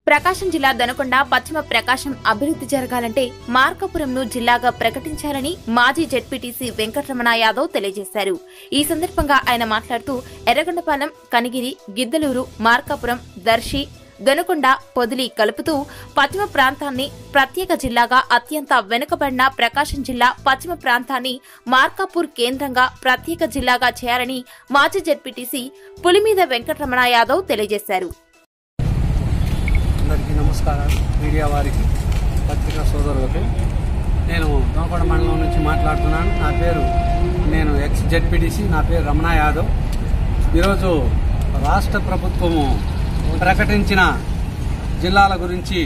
ప్రకాశం జిల్లా దొనకొండ పశ్చిమ ప్రకాశం అభివృద్ధి జరగాలంటే మార్కాపురంను జిల్లాగా ప్రకటించాలని మాజీ జెడ్పీటీసీ వెంకటరమణ యాదవ్ తెలియజేశారు ఈ సందర్భంగా ఆయన మాట్లాడుతూ ఎర్రగొండపాలెం కనిగిరి గిద్దలూరు మార్కాపురం దర్శి దొనకొండ పొదిలి కలుపుతూ పశ్చిమ ప్రాంతాన్ని ప్రత్యేక జిల్లాగా అత్యంత వెనుకబడిన ప్రకాశం జిల్లా పశ్చిమ ప్రాంతాన్ని మార్కాపూర్ కేంద్రంగా ప్రత్యేక జిల్లాగా చేయాలని మాజీ జెడ్పీటీసీ పులిమీద వెంకటరమణ యాదవ్ తెలియజేశారు అందరికీ నమస్కారాలు మీడియా వారికి పత్రికా సోదరులకు నేను దోమకొండ మండలం నుంచి మాట్లాడుతున్నాను నా పేరు నేను ఎక్స్ జెడ్పీటీసీ నా పేరు రమణ యాదవ్ ఈరోజు రాష్ట్ర ప్రభుత్వము ప్రకటించిన జిల్లాల గురించి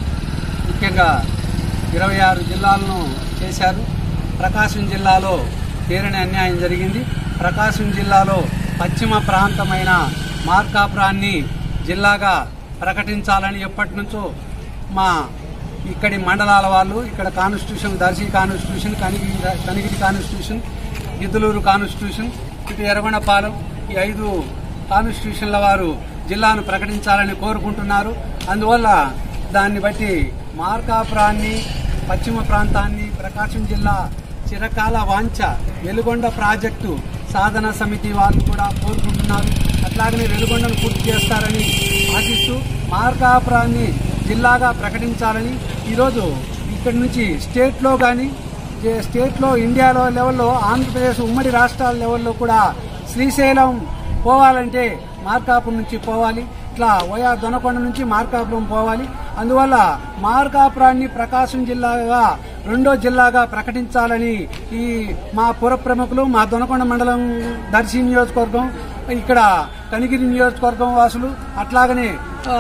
ముఖ్యంగా ఇరవై ఆరు జిల్లాలను చేశారు ప్రకాశం జిల్లాలో తీరని అన్యాయం జరిగింది ప్రకాశం జిల్లాలో పశ్చిమ ప్రాంతమైన మార్కాపురాన్ని జిల్లాగా ప్రకటించాలని ఎప్పటి నుంచో మా ఇక్కడి మండలాల వాళ్ళు ఇక్కడ constitution Darsi constitution Kanigiri Kanigiri constitution Giddaluru constitution ఇటు ఎర్రగొండపాలెం ఈ ఐదు కాన్స్టిట్యూషన్ల వారు జిల్లాను ప్రకటించాలని కోరుకుంటున్నారు అందువల్ల దాన్ని బట్టి మార్కాపురాన్ని పశ్చిమ ప్రాంతాన్ని ప్రకాశం జిల్లా చిరకాల వాంఛ వెలుగొండ ప్రాజెక్టు సాధన సమితి వాళ్ళు కూడా కోరుకుంటున్నారు అట్లాగనే వెలుగొండను పూర్తి చేస్తారని ఆశిస్తూ మార్కాపురాన్ని జిల్లాగా ప్రకటించాలని ఈరోజు ఇక్కడి నుంచి స్టేట్లో కానీ స్టేట్లో ఇండియాలో లెవెల్లో ఆంధ్రప్రదేశ్ ఉమ్మడి రాష్ట్రాల లెవెల్లో కూడా శ్రీశైలం పోవాలంటే మార్కాపురం నుంచి పోవాలి ఇట్లా ఓయా దొనకొండ నుంచి మార్కాపురం పోవాలి అందువల్ల మార్కాపురాన్ని ప్రకాశం జిల్లాగా రెండో జిల్లాగా ప్రకటించాలని ఈ మా పుర ప్రముఖులు మా దొనకొండ మండలం దర్శి నియోజకవర్గం ఇక్కడ కనిగిరి నియోజకవర్గం వాసులు అట్లాగనే ఆ,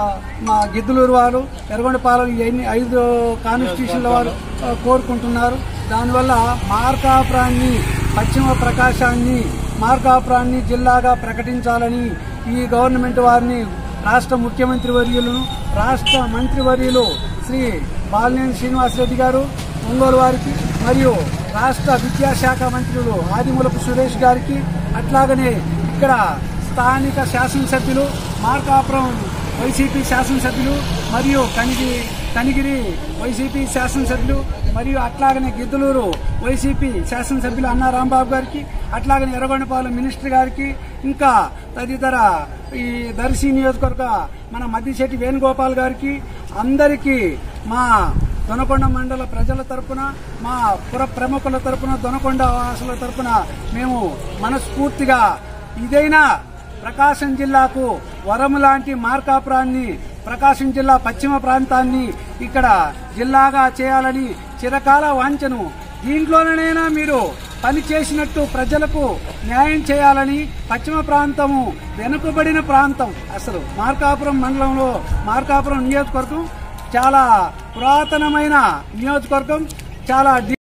మా గిద్దలూరు వారు ఎర్రగొండపాలెం ఇవన్నీ ఐదు కాన్స్టిట్యూషన్ల వారు ఆ, కోరుకుంటున్నారు దానివల్ల మార్కాపురాన్ని పశ్చిమ ప్రకాశాన్ని మార్కాపురాన్ని జిల్లాగా ప్రకటించాలని ఈ గవర్నమెంట్ వారిని రాష్ట్ర ముఖ్యమంత్రి వర్యులను రాష్ట్ర మంత్రివర్యులు శ్రీ బాలినేని శ్రీనివాసరెడ్డి గారు ఒంగోలు వారికి మరియు రాష్ట్ర విద్యాశాఖ మంత్రులు ఆదిమూలపు సురేష్ గారికి అట్లాగనే ఇక్కడ స్థానిక శాసనసభ్యులు మార్కాపురం వైసీపీ శాసనసభ్యులు మరియు కనిగిరి కనిగిరి వైసీపీ శాసనసభ్యులు మరియు అట్లాగనే గిద్దలూరు వైసీపీ శాసనసభ్యులు అన్నా రాంబాబు గారికి అట్లాగనే ఎర్రగొండపాలెం మినిస్టర్ గారికి ఇంకా తదితర ఈ దర్శి నియోజకవర్గ మన మద్దిశెట్టి వేణుగోపాల్ గారికి అందరికీ మా దొనకొండ మండల ప్రజల తరపున మా పుర ప్రముఖుల తరపున దొనకొండ వాసుల తరపున మేము మనస్ఫూర్తిగా ఇదైనా ప్రకాశం జిల్లాకు వరం లాంటి మార్కాపురాన్ని ప్రకాశం జిల్లా పశ్చిమ ప్రాంతాన్ని ఇక్కడ జిల్లాగా చేయాలని చిరకాల వాంఛను దీంట్లోనైనా మీరు పని చేసినట్టు ప్రజలకు న్యాయం చేయాలని పశ్చిమ ప్రాంతము వెనుకబడిన ప్రాంతం అసలు మార్కాపురం మండలంలో మార్కాపురం నియోజకవర్గం చాలా పురాతనమైన నియోజకవర్గం చాలా